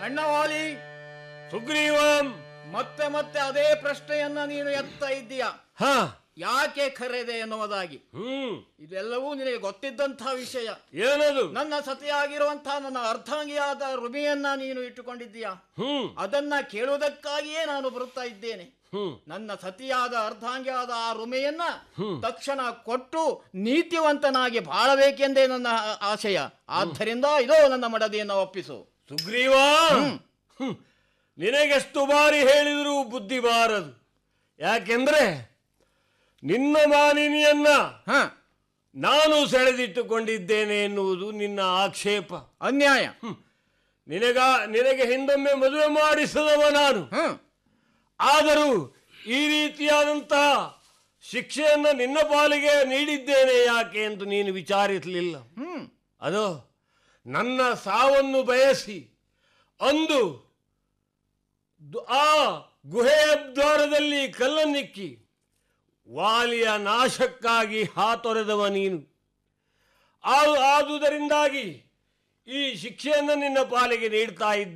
ಅಣ್ಣವಾಲಿ ಸುಗ್ರೀವಂ ಮತ್ತೆ ಮತ್ತೆ ಅದೇ ಪ್ರಶ್ನೆಯನ್ನ ನೀನು ಎತ್ತಾ ಇದ್ದೀಯ ಹ ಯಾಕೆ ಕರೆದೆ ಎನ್ನುವುದಾಗಿ ಹ್ಮ್ ಇದೆಲ್ಲವೂ ನಿನಗೆ ಗೊತ್ತಿದ್ದಂತಹ ವಿಷಯ ಏನದು ನನ್ನ ಸತಿಯಾಗಿರುವಂತಹ ನನ್ನ ಅರ್ಧಾಂಗಿಯಾದ ರುಮಿಯನ್ನ ನೀನು ಇಟ್ಟುಕೊಂಡಿದ್ದೀಯ ಹ್ಮ್ ಅದನ್ನ ಕೇಳುವುದಕ್ಕಾಗಿಯೇ ನಾನು ಬರುತ್ತಾ ಇದ್ದೇನೆ ಹ್ಮ್ ನನ್ನ ಸತಿಯಾದ ಅರ್ಧಾಂಗಿಯಾದ ಆ ರುಮೆಯನ್ನ ತಕ್ಷಣ ಕೊಟ್ಟು ನೀತಿವಂತನಾಗಿ ಬಾಳಬೇಕೆಂದೇ ನನ್ನ ಆ- ಆಶಯ ಆದ್ದರಿಂದ ಇದೋ ನನ್ನ ಮಡದಿಯನ್ನು ಒಪ್ಪಿಸು ಸುಗ್ರೀವ ಹ್ಮ್. ನಿನಗೆಷ್ಟು ಬಾರಿ ಹೇಳಿದರೂ ಬುದ್ಧಿ ಬಾರದು ಯಾಕೆಂದ್ರೆ ನಿನ್ನ ಮಾನಿನಿಯನ್ನ ಹ ನಾನು ಸೆಳೆದಿಟ್ಟುಕೊಂಡಿದ್ದೇನೆ ಎನ್ನುವುದು ನಿನ್ನ ಆಕ್ಷೇಪ ಅನ್ಯಾಯ ನಿನಗ ನಿನಗೆ ಹಿಂದೊಮ್ಮೆ ಮದುವೆ ಮಾಡಿಸದವ ನಾನು ಹ್ಮ್ ಆದರೂ ಈ ರೀತಿಯಾದಂತಹ ಶಿಕ್ಷೆಯನ್ನು ನಿನ್ನ ಪಾಲಿಗೆ ನೀಡಿದ್ದೇನೆ ಯಾಕೆ ಎಂದು ನೀನು ವಿಚಾರಿಸಲಿಲ್ಲ ಹ್ಮ್ ಅದು ನನ್ನ ಸಾವನ್ನು ಬಯಸಿ ಅಂದು ದು- ಆ ಗುಹೆಯ ದ್ವಾರದಲ್ಲಿ ಕಲ್ಲನ್ನಿಕ್ಕಿ ವಾಲಿಯ ನಾಶಕ್ಕಾಗಿ ಹಾತೊರೆದವ ನೀನು ಆ- ಆದುದರಿಂದಾಗಿ ಈ ಶಿಕ್ಷೆಯನ್ನು ನಿನ್ನ ಪಾಲಿಗೆ ನೀಡ್ತಾ ಇದ್ದೆ